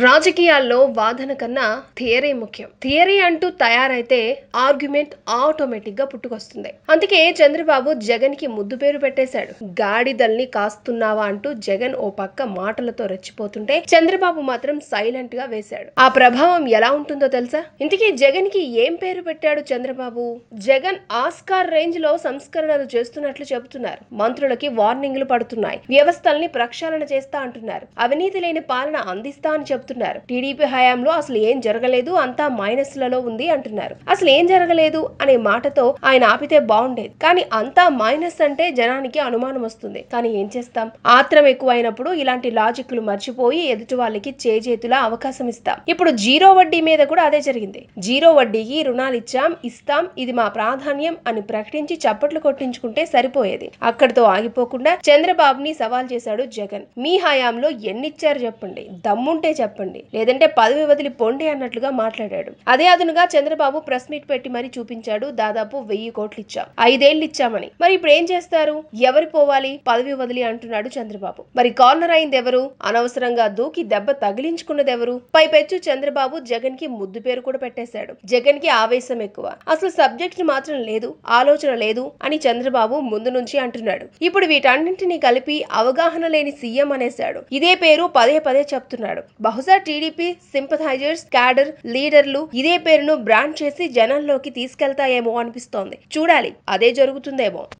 రాజకీయాల్లో వాదన కన్నా థియరీ ముఖ్యం థియరీ అంటూ తయారైతే ఆర్గ్యుమెంట్ ఆటోమేటిక్ గా పుట్టుకొస్తుంది అందుకే చంద్రబాబు జగన్ కి ముద్దు పేరు పెట్టేశాడు గాడిదల్ని కాస్తున్నావా అంటూ జగన్ ఓ పక్క మాటలతో రెచ్చిపోతుంటే చంద్రబాబు మాత్రం సైలెంట్ గా వేశాడు ఆ ప్రభావం ఎలా ఉంటుందో తెలుసా ఇంతకీ జగన్ కి ఏం పేరు పెట్టాడు చంద్రబాబు జగన్ ఆస్కార్ రేంజ్ లో సంస్కరణలు చేస్తున్నట్లు చెబుతున్నారు మంత్రులకి వార్నింగ్లు పడుతున్నాయి వ్యవస్థల్ని ప్రక్షాళన చేస్తా అంటున్నారు అవినీతి లేని పాలన అందిస్తా అని చెప్తున్నారు టీడీపీ హయాంలో అసలు ఏం జరగలేదు అంతా మైనస్ లలో ఉంది అంటున్నారు అసలు ఏం జరగలేదు అనే మాటతో ఆయన ఆపితే బాగుండేది కానీ అంతా మైనస్ అంటే జనానికి అనుమానం వస్తుంది కానీ ఏం చేస్తాం ఆత్రం ఎక్కువైనప్పుడు ఇలాంటి లాజిక్లు మర్చిపోయి ఎదుటి వాళ్ళకి చేజేతులా అవకాశం ఇస్తాం ఇప్పుడు జీరో వడ్డీ మీద కూడా అదే జరిగింది జీరో వడ్డీకి రుణాలు ఇచ్చాం ఇస్తాం ఇది మా ప్రాధాన్యం అని ప్రకటించి చప్పట్లు కొట్టించుకుంటే సరిపోయేది అక్కడితో ఆగిపోకుండా చంద్రబాబుని సవాల్ చేశాడు జగన్ మీ హయాంలో ఎన్నిచ్చారు చెప్పండి దమ్ముంటే చెప్పండి లేదంటే పదవి వదిలి పొండి అన్నట్లుగా మాట్లాడాడు అదే అదునుగా చంద్రబాబు ప్రెస్ మీట్ పెట్టి మరీ చూపించాడు దాదాపు వెయ్యి కోట్లు ఇచ్చాం ఐదేళ్లు ఇచ్చామని మరి ఇప్పుడు ఏం చేస్తారు ఎవరు పోవాలి పదవి వదిలి అంటున్నాడు చంద్రబాబు మరి కార్నర్ అయింది ఎవరు అనవసరంగా దూకి దెబ్బ తగిలించుకున్నది ఎవరు పైపెచ్చు చంద్రబాబు జగన్ కి ముద్దు పేరు కూడా పెట్టేశాడు జగన్ కి ఆవేశం ఎక్కువ అసలు సబ్జెక్ట్ మాత్రం లేదు ఆలోచన లేదు అని చంద్రబాబు ముందు నుంచి అంటున్నాడు ఇప్పుడు వీటన్నింటినీ కలిపి అవగాహన లేని సీఎం అనేశాడు ఇదే పేరు పదే పదే చెప్తున్నాడు బహుశా టీడీపీ సింపథైజర్స్ క్యాడర్ లీడర్లు ఇదే పేరును బ్రాండ్ చేసి జనంలోకి తీసుకెళ్తాయేమో అనిపిస్తోంది చూడాలి అదే జరుగుతుందేమో